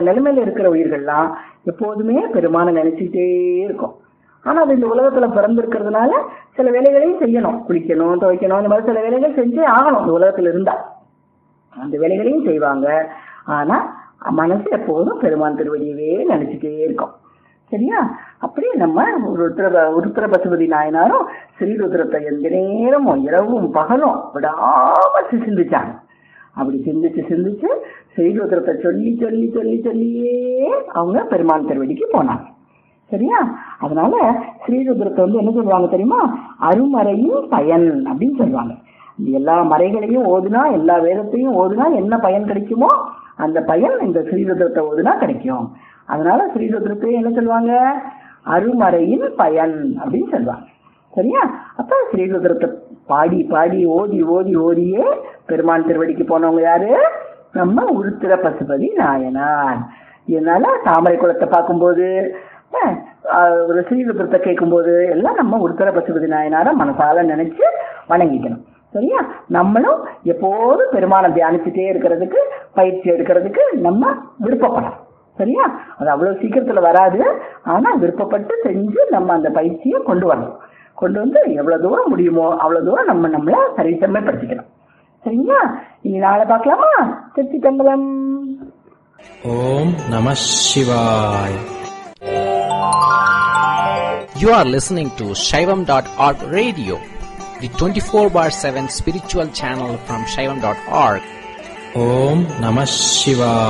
நிலைமையில இருக்கிற உயிர்கள்லாம் எப்போதுமே பெருமானை நினைச்சுட்டே இருக்கும் ஆனா அது இந்த உலகத்துல பிறந்திருக்கிறதுனால சில வேலைகளையும் செய்யணும் குளிக்கணும் துவைக்கணும் இந்த மாதிரி சில வேலைகள் செஞ்சே ஆகணும் இந்த உலகத்துல இருந்தா அந்த வேலைகளையும் செய்வாங்க ஆனா மனசு எப்போதும் பெருமான் திருவடியவே நினைச்சுட்டே இருக்கும் சரியா அப்படியே நம்ம உருத்திர உருத்திர பசுபதி நாயனாரும் ஸ்ரீருத்ரத்தை எந்த நேரமும் இரவும் பகலும் விடாம சிந்திச்சாங்க அப்படி சிந்திச்சு சிந்திச்சு ஸ்ரீருத்ரத்தை சொல்லி சொல்லி சொல்லி சொல்லியே அவங்க பெருமான் திருவடிக்கு போனாங்க சரியா அதனால ஸ்ரீருத்ரத்தை வந்து என்ன சொல்லுவாங்க தெரியுமா அருமறையின் பயன் அப்படின்னு சொல்லுவாங்க எல்லா மறைகளையும் ஓதுனா எல்லா வேதத்தையும் ஓதுனா என்ன பயன் கிடைக்குமோ அந்த பயன் இந்த ஸ்ரீருத்ரத்தை ஓதுனா கிடைக்கும் அதனால ஸ்ரீருத்ரத்தை என்ன சொல்லுவாங்க அருமறையின் பயன் அப்படின்னு சொல்லுவாங்க சரியா அப்ப ஸ்ரீருத்ரத்தை பாடி பாடி ஓதி ஓதி ஓதியே பெருமான் திருவடிக்கு போனவங்க யாரு நம்ம உருத்திர பசுபதி நாயனார் இதனால தாமரை குளத்தை பார்க்கும்போது அஹ், அஹ், ஒரு ஸ்ரீருத்ரத்தை கேட்கும்போது எல்லாம் நம்ம உருத்திர பசுபதி நாயனார மனசால நினைச்சு வணங்கிக்கணும் சரியா நம்மளும் எப்போதும் பெருமானை தியானிச்சுட்டே இருக்கிறதுக்கு பயிற்சி எடுக்கிறதுக்கு நம்ம விருப்பப்படலாம் சரியா அது அவ்வளவு சீக்கிரத்துல வராது ஆனா விருப்பப்பட்டு செஞ்சு நம்ம அந்த பயிற்சியை கொண்டு வரணும் கொண்டு வந்து எவ்வளவு தூரம் முடியுமோ அவ்வளவு தூரம் நம்ம நம்மள சரிசமயப்படுத்திக்கணும் சரிங்களா இனி நாளை பார்க்கலாமா திருச்சி தம்பலம் ஓம் நம சிவாய் You are listening to Shaivam.org radio, the 24 bar 7 spiritual channel from Shaivam.org. ஓம் நம சிவாய்